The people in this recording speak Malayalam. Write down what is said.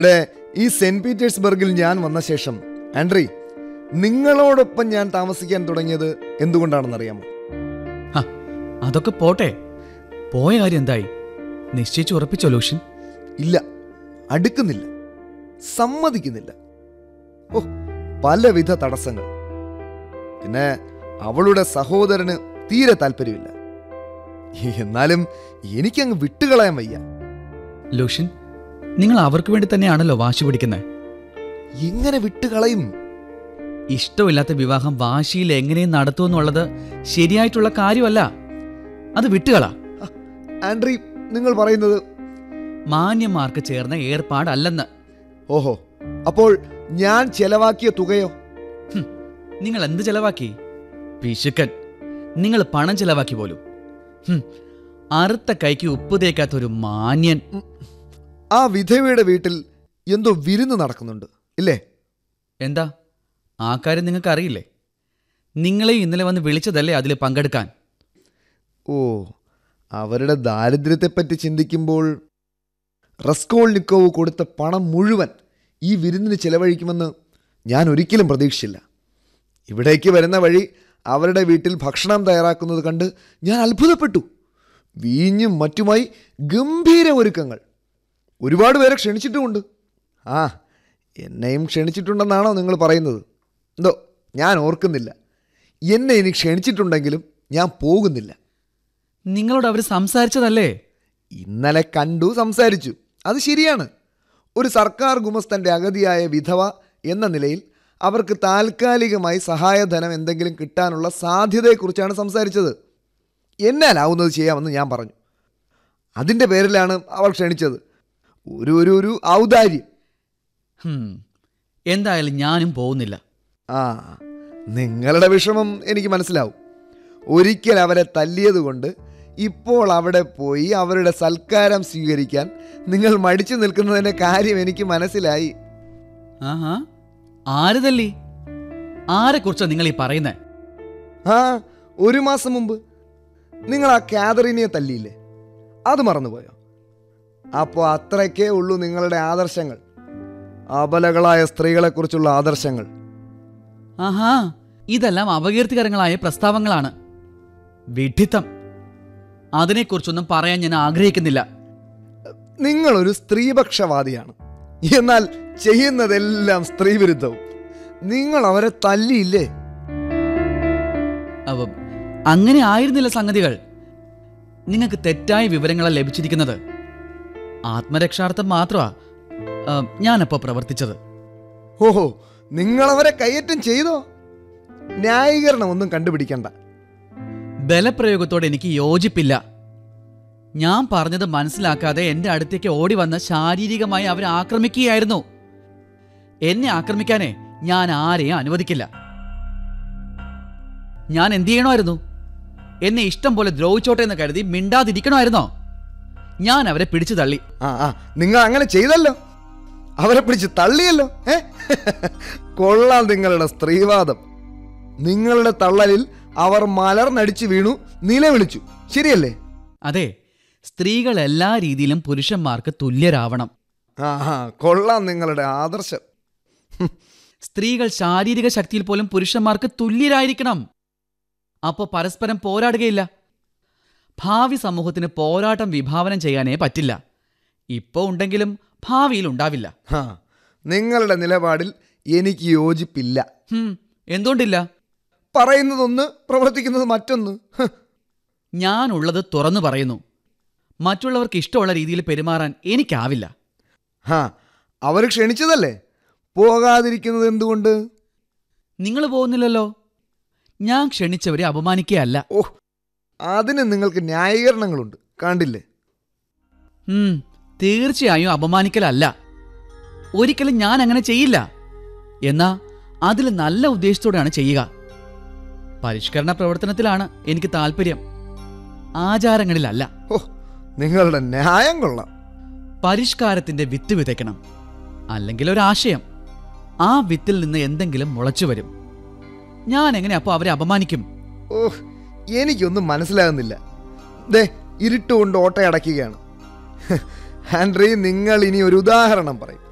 ഡേ ഈ സെന്റ് പീറ്റേഴ്സ്ബർഗിൽ ഞാൻ വന്ന ശേഷം ആൻഡ്രി നിങ്ങളോടൊപ്പം ഞാൻ താമസിക്കാൻ തുടങ്ങിയത് എന്തുകൊണ്ടാണെന്നറിയാമോ ഹ, അതൊക്കെ പോട്ടെ പോയ കാര്യം എന്തായി നിശ്ചയിച്ചു ഉറപ്പിച്ചോ ലൂഷ്യൻ ഇല്ല അടുക്കുന്നില്ല സമ്മതിക്കുന്നില്ല ഓ പലവിധ തടസ്സങ്ങൾ പിന്നെ അവളുടെ സഹോദരന് തീരെ താല്പര്യമില്ല എന്നാലും എനിക്കങ്ങ് വിട്ടുകളയാൻ വയ്യ ലൂഷ്യൻ നിങ്ങൾ അവർക്ക് വേണ്ടി തന്നെയാണല്ലോ വാശി പിടിക്കുന്നത് എങ്ങനെ വിട്ടുകളയും ഇഷ്ടമില്ലാത്ത വിവാഹം വാശിയിൽ എങ്ങനെയും നടത്തുമെന്നുള്ളത് ശരിയായിട്ടുള്ള കാര്യമല്ല അത് വിട്ടുകളാ ആൻഡ്രി നിങ്ങൾ പറയുന്നത് മാന്യന്മാർക്ക് ചേർന്ന ഏർപ്പാടല്ലെന്ന് ഓഹോ അപ്പോൾ ഞാൻ ചെലവാക്കിയ തുകയോ ഹും, നിങ്ങൾ എന്ത് ചെലവാക്കി പിശുക്കൻ നിങ്ങൾ പണം ചെലവാക്കി പോലും ഹും, അറുത്ത കൈക്ക് ഉപ്പ് തേക്കാത്ത ഒരു മാന്യൻ ആ വിധവയുടെ വീട്ടിൽ എന്തോ വിരുന്ന് നടക്കുന്നുണ്ട് ഇല്ലേ എന്താ ആ കാര്യം നിങ്ങൾക്ക് അറിയില്ലേ നിങ്ങളെ ഇന്നലെ വന്ന് വിളിച്ചതല്ലേ അതിൽ പങ്കെടുക്കാൻ ഓ അവരുടെ ദാരിദ്ര്യത്തെപ്പറ്റി ചിന്തിക്കുമ്പോൾ റസ്കോൾനിക്കോവ് കൊടുത്ത പണം മുഴുവൻ ഈ വിരുന്നിന് ചെലവഴിക്കുമെന്ന് ഞാൻ ഒരിക്കലും പ്രതീക്ഷിച്ചില്ല ഇവിടേക്ക് വരുന്ന വഴി അവരുടെ വീട്ടിൽ ഭക്ഷണം തയ്യാറാക്കുന്നത് കണ്ട് ഞാൻ അത്ഭുതപ്പെട്ടു വീഞ്ഞും മറ്റുമായി ഗംഭീര ഒരുക്കങ്ങൾ ഒരുപാട് പേരെ ക്ഷണിച്ചിട്ടുമുണ്ട് ആ എന്നെയും ക്ഷണിച്ചിട്ടുണ്ടെന്നാണോ നിങ്ങൾ പറയുന്നത് എന്തോ ഞാൻ ഓർക്കുന്നില്ല എന്നെ ഇനി ക്ഷണിച്ചിട്ടുണ്ടെങ്കിലും ഞാൻ പോകുന്നില്ല നിങ്ങളോട് അവർ സംസാരിച്ചതല്ലേ ഇന്നലെ കണ്ടു സംസാരിച്ചു അത് ശരിയാണ് ഒരു സർക്കാർ ഗുമസ്തന്റെ അഗതിയായ വിധവ എന്ന നിലയിൽ അവർക്ക് താൽക്കാലികമായി സഹായധനം എന്തെങ്കിലും കിട്ടാനുള്ള സാധ്യതയെക്കുറിച്ചാണ് സംസാരിച്ചത് എന്നാലാവുന്നത് ചെയ്യാമെന്ന് ഞാൻ പറഞ്ഞു അതിൻ്റെ പേരിലാണ് അവർ ക്ഷണിച്ചത് ഒരു ഒരു ഒരു ഔദാര്യം ഹും, എന്തായാലും ഞാനും പോകുന്നില്ല ആ നിങ്ങളുടെ വിഷമം എനിക്ക് മനസ്സിലാവും ഒരിക്കൽ അവരെ തല്ലിയതുകൊണ്ട് ഇപ്പോൾ അവിടെ പോയി അവരുടെ സൽക്കാരം സ്വീകരിക്കാൻ നിങ്ങൾ മടിച്ചു നിൽക്കുന്നതിൻ്റെ കാര്യം എനിക്ക് മനസ്സിലായി ആഹാ ആര് തല്ലി ആരെക്കുറിച്ചാ നിങ്ങൾ ഈ പറയുന്നേ ആ ഒരു മാസം മുമ്പ് നിങ്ങൾ ആ കാതറിനെ തല്ലിയില്ലേ അത് മറന്നുപോയോ അപ്പോൾ അത്രയ്ക്കേ ഉള്ളൂ നിങ്ങളുടെ ആദർശങ്ങൾ അബലകളായ സ്ത്രീകളെക്കുറിച്ചുള്ള ആദർശങ്ങൾ ആഹാ ഇതെല്ലാം അപകീർത്തികരങ്ങളായ പ്രസ്താവങ്ങളാണ് വിഡിത്തം അതിനെക്കുറിച്ചൊന്നും പറയാൻ ഞാൻ ആഗ്രഹിക്കുന്നില്ല നിങ്ങളൊരു സ്ത്രീപക്ഷവാദിയാണ് എന്നാൽ ചെയ്യുന്നതെല്ലാം സ്ത്രീവിരുദ്ധവും നിങ്ങൾ അവരെ തല്ലിയില്ലേ അവ അങ്ങനെ ആയിരുന്നില്ല സംഗതികൾ നിങ്ങൾക്ക് തെറ്റായ വിവരങ്ങളാണ് ലഭിച്ചിരിക്കുന്നത് ആത്മരക്ഷാർത്ഥം മാത്രമാ ആ, ഞാനപ്പോ പ്രവർത്തിച്ചത് ഓഹോ നിങ്ങളവരെ കയ്യേറ്റം ചെയ്തോ ന്യായീകരണം ഒന്നും കണ്ടുപിടിക്കണ്ട ബലപ്രയോഗത്തോട് എനിക്ക് യോജിപ്പില്ല ഞാൻ പറഞ്ഞത് മനസ്സിലാക്കാതെ എന്റെ അടുത്തേക്ക് ഓടി വന്ന് ശാരീരികമായി അവരെ ആക്രമിക്കുകയായിരുന്നു എന്നെ ആക്രമിക്കാനേ ഞാൻ ആരെയും അനുവദിക്കില്ല ഞാൻ എന്ത് ചെയ്യണമായിരുന്നു എന്നെ ഇഷ്ടം പോലെ ദ്രോഹിച്ചോട്ടെ എന്ന് കരുതി മിണ്ടാതിരിക്കണമായിരുന്നോ ഞാൻ അവരെ പിടിച്ചു തള്ളി ആ ആ നിങ്ങൾ അങ്ങനെ ചെയ്തല്ലോ അവരെ പിടിച്ച് തള്ളിയല്ലോ ഏ കൊള്ളാം നിങ്ങളുടെ സ്ത്രീവാദം നിങ്ങളുടെ തള്ളലിൽ അവർ മലർന്നടിച്ചു വീണു നിലവിളിച്ചു ശരിയല്ലേ അതെ സ്ത്രീകൾ എല്ലാ രീതിയിലും പുരുഷന്മാർക്ക് തുല്യരാവണം ആ ആ കൊള്ളാം നിങ്ങളുടെ ആദർശം സ്ത്രീകൾ ശാരീരിക ശക്തിയിൽ പോലും പുരുഷന്മാർക്ക് തുല്യരായിരിക്കണം അപ്പോൾ പരസ്പരം പോരാടുകയില്ല ഭാവി സമൂഹത്തിന് പോരാട്ടം വിഭാവനം ചെയ്യാനേ പറ്റില്ല ഇപ്പോൾ ഉണ്ടെങ്കിലും ഭാവിയിൽ ഉണ്ടാവില്ല ആ നിങ്ങളുടെ നിലപാടിൽ എനിക്ക് യോജിപ്പില്ല ഹും, എന്തുകൊണ്ടില്ല പറയുന്നതൊന്ന് പ്രവർത്തിക്കുന്നത് മറ്റൊന്ന് ഹ്. ഞാനുള്ളത് തുറന്നു പറയുന്നു മറ്റുള്ളവർക്ക് ഇഷ്ടമുള്ള രീതിയിൽ പെരുമാറാൻ എനിക്കാവില്ല ആ അവർ ക്ഷണിച്ചതല്ലേ പോകാതിരിക്കുന്നത് എന്തുകൊണ്ട് നിങ്ങൾ പോകുന്നില്ലല്ലോ ഞാൻ ക്ഷണിച്ചവരെ അപമാനിക്കുകയല്ല ഓ അതിന് നിങ്ങൾക്ക് ന്യായീകരണങ്ങളുണ്ട് കണ്ടില്ലേ ഉം, തീർച്ചയായും അപമാനിക്കലല്ല ഒരിക്കലും ഞാൻ അങ്ങനെ ചെയ്യില്ല എന്നാ അതിൽ നല്ല ഉദ്ദേശത്തോടെയാണ് ചെയ്യുക പരിഷ്കരണ പ്രവർത്തനത്തിലാണ് എനിക്ക് താല്പര്യം ആചാരങ്ങളിലല്ല ഓ നിങ്ങളുടെ ന്യായം കൊള്ളാം പരിഷ്കാരത്തിന്റെ വിത്ത് വിതയ്ക്കണം അല്ലെങ്കിൽ ഒരാശയം ആ വിത്തിൽ നിന്ന് എന്തെങ്കിലും മുളച്ചു വരും ഞാൻ എങ്ങനെ അപ്പോൾ അവരെ അപമാനിക്കും ഓ എനിക്കൊന്നും മനസ്സിലാകുന്നില്ല ദേ ഇരുട്ടുകൊണ്ട് ഓട്ടയടയ്ക്കുകയാണ് ആൻഡ്രി നിങ്ങൾ ഇനി ഒരു ഉദാഹരണം പറയും